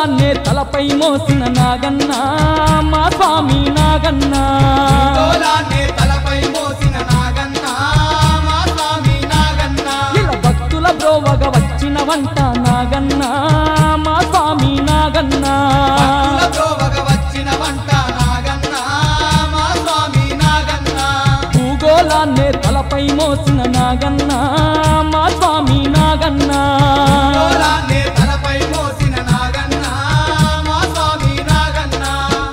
భూగోళాన్నే తలపై మోసిన నాగన్న మా స్వామి నాగన్న గోలాన్ని తలపై మోసిన నాగన్న మా స్వామి నాగన్న ఇలా భక్తుల బ్రోవగ వచ్చిన వంట నాగన్న మా స్వామి నాగన్న భక్తుల ప్రోవగ వచ్చిన వంట నాగన్న మా స్వామి నాగన్న భూగోళాన్నే తలపై మోసిన నాగన్న మా స్వామి నాగన్న గోలాన్ని తలపై మోసిన నాగన్న మా స్వామి నాగన్న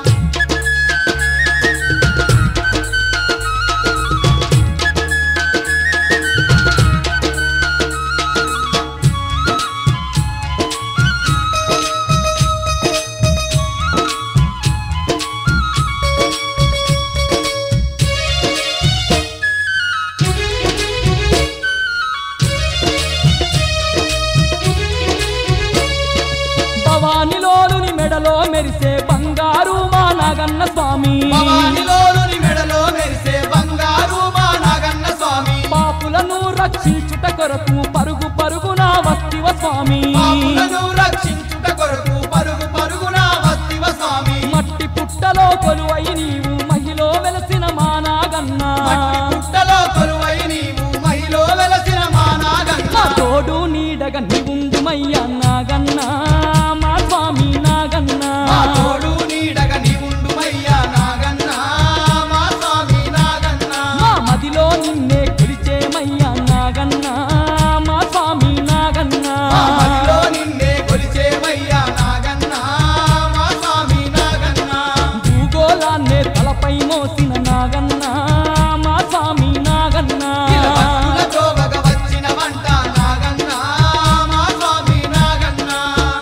భవానిలోని మెడలో మెరిసే బంగారు మా నాగన్న స్వామి భవానిలోని మెడలో మెరిసే బంగారు మా నాగన్న స్వామి పాపులను రక్షించుట కొరకు పరుగు పరుగున వస్తివ స్వామి పాపులను రక్షించుట కొరకు పరుగు పరుగున వస్తివ స్వామి మట్టి పుట్టలో కొలువై నీవు మహిలో వెలసిన మా నాగన్న మట్టి పుట్టలో కొలువై నీవు మహిలో వెలసిన మా నాగన్న మా తోడు నీడగ నీవుండు మయ్యా నాగన్న మా స్వామి నాగన్న మా తోడు నీడగ నీవుండు మయ్యా నాగన్న మా స్వామి నాగన్న మా మదిలో నిన్నే కొలిచేమయ్యా నాగన్న మా స్వామి నాగన్న మా మదిలో నిన్నే కొలిచేమయ్యా నాగన్న మా స్వామి నాగన్న భూగోళాన్నే తలపై మోసిన నాగన్న మా స్వామి నాగన్న ఇలా భక్తుల ప్రోవగ వచ్చిన వంట నాగన్న మా స్వామి నాగన్న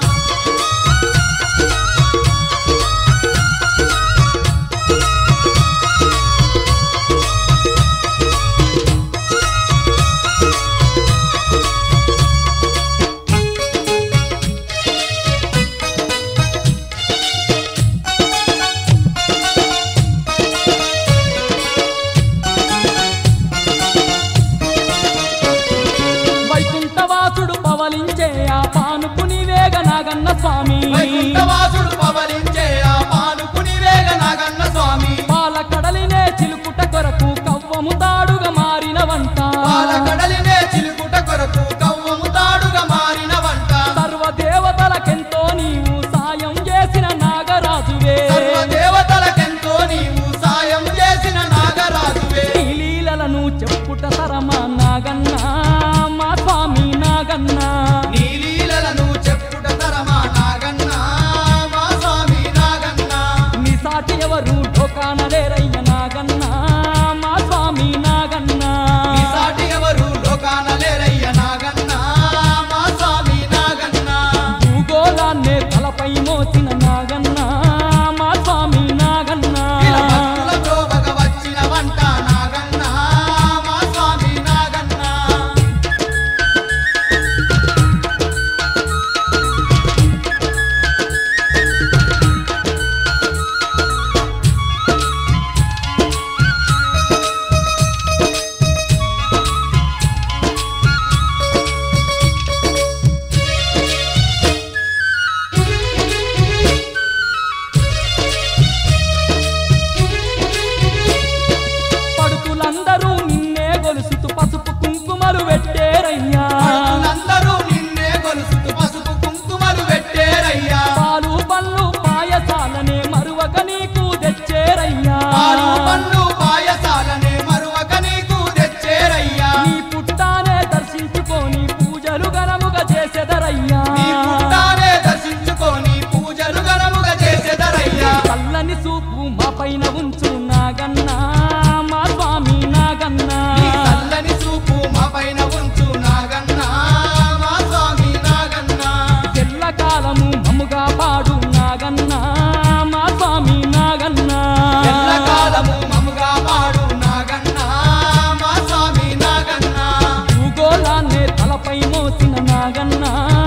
వైకుంఠవాసుడు పవలించే ఆ పానుపు నీవేగ నాగన్న స్వామి వైకుంఠవాసుడు పవలించే ఆ పానుకుని వేగ నాగన్న స్వామి పాల కడలినే చిలుకుట కొరకు కవ్వము తాడుగా మారిన వంట పాలకడలినే చిలుకుట కొరకు కవ్వము తాడుగా మారిన వంట సర్వదేవతలకెంతో నీవు సాయం చేసిన నాగరాజువే సర్వదేవతలకెంతో నీవు సాయం చేసిన నాగరాజువే నీ లీలలను చెప్పుట తరమా నాగన్న మా స్వామి నాగన్న నీ లీలలను చెప్పుట తరమా నాగన్న మా స్వామి నాగన్న నీ సాటి ఎవరు ఢోకాన లేరయ్య నాగన్న మా స్వామి నాగన్న ఈ సాటి ఎవరు లోకాన లేరయ్య నాగన్న మా స్వామి నాగన్న భూగోళాన్నే తలపై మోసిన నాగన్న మా స్వామి నాగన్న ఇలా భక్తుల ప్రోవగ వచ్చిన వంట నాగన్న మా స్వామి నాగన్న పడుతులందరూ నిన్నే గొలుసుతూ పసుపు కుంకుమలు పెట్టేరయ్యా అందరూ నిన్నే కొలుసుతూ పసుపు కుంకుమలు పెట్టేరయ్యా పాలు పళ్ళు పాయసాలనే మరువక నీకు తెచ్చేరయ్యా పాలు పండ్లు పాయసాలనే మరువక నీకు తెచ్చేరయ్యా నీ పుట్టానే దర్శించుకొని పూజలు ఘనముగా చేసెదరయ్యా నీ పుట్టానే దర్శించుకొని పూజలు ఘనముగా చేసేదరయ్యా చల్లని చూపు మా పైన ఉంచు నాగన్న మా స్వామి నాగన్న నీ చల్లని చూపు మా పైన ఉంచు నాగన్న మా స్వామి నాగన్న తెల్ల కాలము మమ్ముగా పాడు నాగన్న మా స్వామి నాగన్న ఎల్లకాలము మముగా పాడు నాగన్న మా స్వామి నాగన్న భూగోళాన్నే తలపై మోసిన నాగన్న